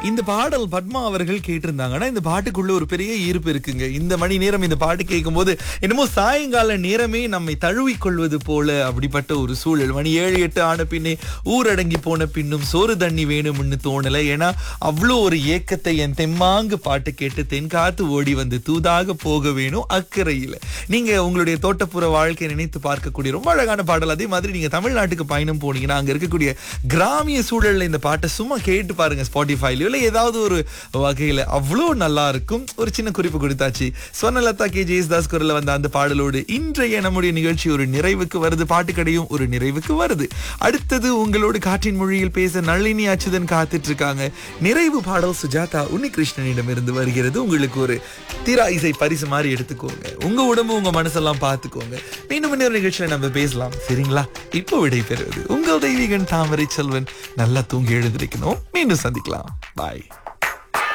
இந்த பாடல் பத்மா அவர்கள் கேட்டிருந்தாங்கன்னா இந்த பாட்டுக்குள்ள ஒரு பெரிய ஈர்ப்பு இருக்குங்க இந்த மணி நேரம் இந்த பாட்டு கேட்கும்போது என்னமோ சாயங்கால நேரமே நம்மை தழுவிக் கொள்வது போல அப்படிப்பட்ட ஒரு சூழல் மணி ஏழு எட்டு ஆன பின்னே ஊரடங்கி போன பின்னும் சோறு தண்ணி வேணும்னு தோணல ஏன்னா அவ்வளோ ஒரு ஏக்கத்தை என் தெம்மாங்கு பாட்டு கேட்டு தென்காத்து ஓடி வந்து தூதாக போக வேணும் அக்கறையில நீங்க உங்களுடைய தோட்டப்புற வாழ்க்கையை நினைத்து பார்க்கக்கூடிய ரொம்ப அழகான பாடல் அதே மாதிரி நீங்க தமிழ்நாட்டுக்கு பயணம் போனீங்கன்னா அங்க இருக்கக்கூடிய கிராமிய சூழல்ல இந்த பாட்டை சும்மா கேட்டு பாருங்க ஸ்பாட்டிஃபைலயோ இல்லை ஏதாவது ஒரு வகையில அவ்வளோ நல்லா இருக்கும் ஒரு சின்ன குறிப்பு கொடுத்தாச்சு சொன்னலதா கே ஜெயஸ்தாஸ் குரல்ல வந்த அந்த பாடலோடு இன்றைய நம்முடைய நிகழ்ச்சி ஒரு நிறைவுக்கு வருது பாட்டுக்கடையும் ஒரு நிறைவுக்கு வருது அடுத்தது உங்களோடு காற்றின் மொழியில் பேச நளினி அச்சுதன் காத்துட்டு இருக்காங்க நிறைவு பாடல் சுஜாதா உன்னிகிருஷ்ணனிடம் இருந்து வருகிறது உங்களுக்கு ஒரு தீரா இசை பரிசு மாதிரி எடுத்துக்கோங்க உங்க உடம்பு உங்க மனசெல்லாம் பார்த்துக்கோங்க மீண்டும் இன்னொரு நிகழ்ச்சியில நம்ம பேசலாம் சரிங்களா இப்போ விடை பெறுவது உங்கள் தெய்வீகன் தாமரை செல்வன் நல்லா தூங்கி எழுந்திருக்கணும் மீண்டும் சந்திக்கலாம் பாய்